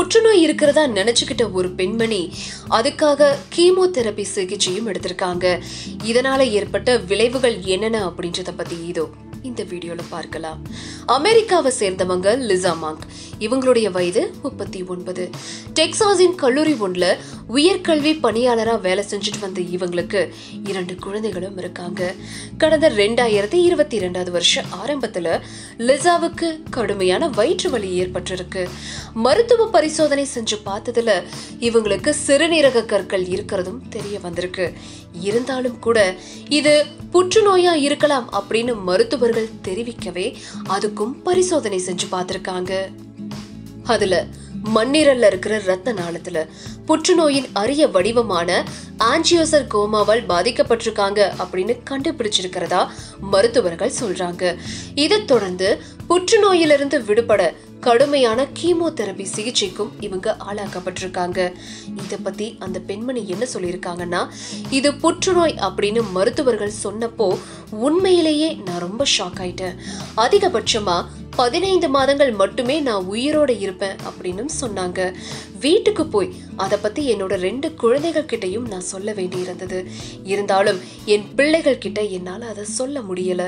புற்றுநோய் இருக்கிறதா நினைச்சுக்கிட்ட ஒரு பெண்மணி அதுக்காக கீமோதெரபி சிகிச்சையும் எடுத்திருக்காங்க இதனால ஏற்பட்ட விளைவுகள் என்னென்ன அப்படின்றத பத்தி இதோ இந்த வீடியோல பார்க்கலாம் அமெரிக்காவை சேர்ந்தவங்க லிசா மாங்க் இவங்களுடைய வயது முப்பத்தி ஒன்பது டெக்சாஸின் கல்லூரி ஒன்றுல உயர்கல்வி பணியாளரா வேலை செஞ்சுட்டு வந்த இவங்களுக்கு இரண்டு குழந்தைகளும் இருக்காங்க கடந்த ரெண்டாயிரத்தி இருபத்தி இரண்டாவது வருஷ ஆரம்பத்துல லிசாவுக்கு கடுமையான வயிற்று வலி ஏற்பட்டிருக்கு மருத்துவ பரிசோதனை செஞ்சு பார்த்ததுல இவங்களுக்கு சிறுநீரக கற்கள் இருக்கிறதும் தெரிய வந்திருக்கு இருந்தாலும் கூட இது புற்றுநோயா இருக்கலாம் அப்படின்னு மருத்துவர்கள் தெரிவிக்கவே அதுக்கும் பரிசோதனை செஞ்சு பார்த்திருக்காங்க அதுல மண்ணீரல்ல இருக்கிற ரத்த நாளத்துல புற்றுநோயின் அரிய வடிவமான ஆஞ்சியோசர் கோமாவால் பாதிக்கப்பட்டிருக்காங்க அப்படின்னு கண்டுபிடிச்சிருக்கிறதா மருத்துவர்கள் சொல்றாங்க இதைத் தொடர்ந்து புற்றுநோயிலிருந்து விடுபட கடுமையான கீமோதெரபி சிகிச்சைக்கும் இவங்க ஆளாக்கப்பட்டிருக்காங்க இத பத்தி அந்த பெண்மணி என்ன சொல்லியிருக்காங்கன்னா இது புற்றுநோய் அப்படின்னு மருத்துவர்கள் சொன்னப்போ உண்மையிலேயே நான் ரொம்ப ஷாக் ஆயிட்டேன் அதிகபட்சமா பதினைந்து மாதங்கள் மட்டுமே நான் உயிரோட இருப்பேன் அப்படின்னு சொன்னாங்க வீட்டுக்கு போய் அதை பத்தி என்னோட ரெண்டு குழந்தைகள் கிட்டயும் நான் சொல்ல வேண்டியிருந்தது இருந்தாலும் என் பிள்ளைகள் கிட்ட என்னால அதை சொல்ல முடியல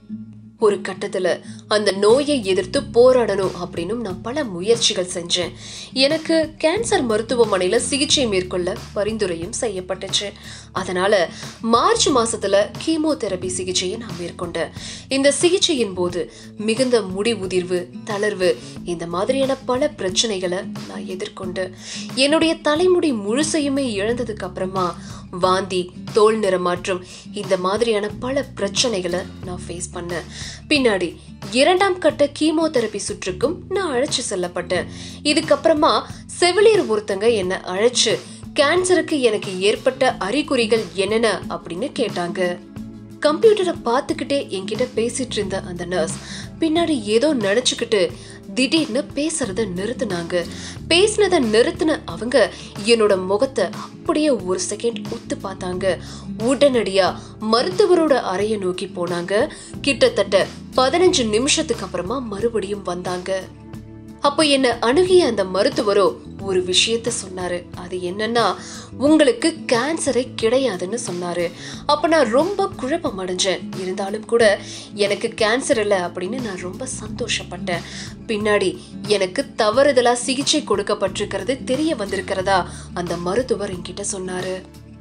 ஒரு கட்டத்துல அந்த நோயை எதிர்த்து போராடணும் அப்படின்னும் நான் பல முயற்சிகள் செஞ்சேன் எனக்கு கேன்சர் மருத்துவமனையில சிகிச்சை மேற்கொள்ள பரிந்துரையும் செய்யப்பட்டுச்சு அதனால மார்ச் மாசத்துல கீமோதெரபி சிகிச்சையை நான் மேற்கொண்டேன் இந்த சிகிச்சையின் போது மிகுந்த முடி உதிர்வு தளர்வு இந்த மாதிரியான பல பிரச்சனைகளை நான் எதிர்கொண்டேன் என்னுடைய தலைமுடி முழுசையுமே இழந்ததுக்கு அப்புறமா வாந்தி தோல் நிறமாற்றம் இந்த மாதிரியான பல பிரச்சனைகளை நான் ஃபேஸ் பண்ணேன் பின்னாடி இரண்டாம் கட்ட கீமோதெரபி சுற்றுக்கும் நான் அழைச்சு செல்லப்பட்டேன் இதுக்கப்புறமா செவிலியர் ஒருத்தங்க என்னை அழைச்சு கேன்சருக்கு எனக்கு ஏற்பட்ட அறிகுறிகள் என்னென்ன அப்படின்னு கேட்டாங்க கம்ப்யூட்டரை பார்த்துக்கிட்டே என்கிட்ட பேசிட்டு இருந்த அந்த நர்ஸ் பின்னாடி ஏதோ நினைச்சுக்கிட்டு திடீர்னு பேசுறத நிறுத்துனாங்க பேசினதை நிறுத்தின அவங்க என்னோட முகத்தை அப்படியே ஒரு செகண்ட் உத்து பார்த்தாங்க உடனடியா மருத்துவரோட அறையை நோக்கி போனாங்க கிட்டத்தட்ட பதினஞ்சு நிமிஷத்துக்கு அப்புறமா மறுபடியும் வந்தாங்க அப்போ என்ன அணுகிய அந்த மருத்துவரோ ஒரு விஷயத்த சொன்னாரு அது என்னன்னா உங்களுக்கு கேன்சரே கிடையாதுன்னு சொன்னாரு அப்ப நான் ரொம்ப குழப்பம் அடைஞ்சேன் இருந்தாலும் கூட எனக்கு கேன்சர் இல்லை அப்படின்னு நான் ரொம்ப சந்தோஷப்பட்டேன் பின்னாடி எனக்கு தவறுதலா சிகிச்சை கொடுக்கப்பட்டிருக்கிறது தெரிய வந்திருக்கிறதா அந்த மருத்துவர் என்கிட்ட சொன்னாரு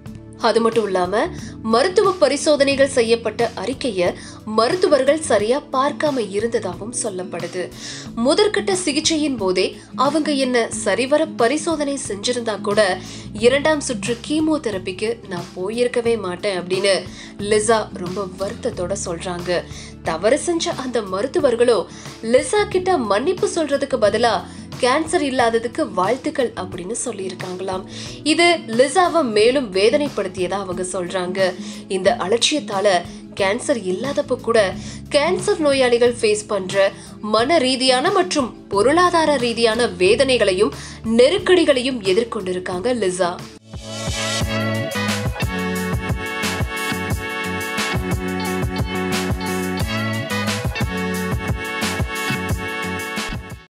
அது மட்டும் இல்லாம மருத்துவ பரிசோதனைகள் செய்யப்பட்ட அறிக்கைய மருத்துவர்கள் சரியா பார்க்காம இருந்ததாகவும் சொல்லப்படுது முதற்கட்ட சிகிச்சையின் போதே அவங்க என்ன சரிவர பரிசோதனை செஞ்சிருந்தா கூட இரண்டாம் சுற்று கீமோதெரபிக்கு நான் போயிருக்கவே மாட்டேன் அப்படின்னு லிசா ரொம்ப வருத்தத்தோட சொல்றாங்க தவறு செஞ்ச அந்த மருத்துவர்களோ லிசா கிட்ட மன்னிப்பு சொல்றதுக்கு பதிலா கேன்சர் இல்லாததுக்கு வாழ்த்துக்கள் அப்படின்னு சொல்லியிருக்காங்களாம் இது லிசாவை மேலும் வேதனைப்படுத்தியதா அவங்க சொல்றாங்க இந்த அலட்சியத்தால கேன்சர் இல்லாதப்ப கூட கேன்சர் நோயாளிகள் ஃபேஸ் பண்ற மன ரீதியான மற்றும் பொருளாதார ரீதியான வேதனைகளையும் நெருக்கடிகளையும் எதிர்கொண்டிருக்காங்க லிசா